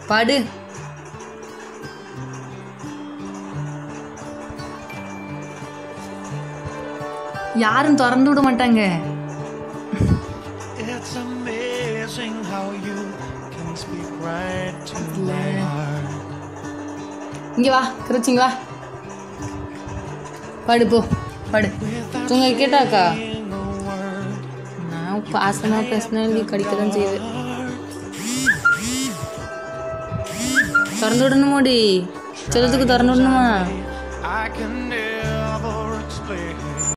படு யாரும் திறந்து விட மாட்டாங்க It's amazing how you can speak right to my heart. இங்க வா கிருச்சிங்க வா படு போ படு தூங்க கேட்டாக்கா Saying a word. நான் பாசமா பேசினா நீ கடிக்க தான் செய்யுது திறந்து விடணுமோடி செல்லத்துக்கு திறந்து விடணுமா I can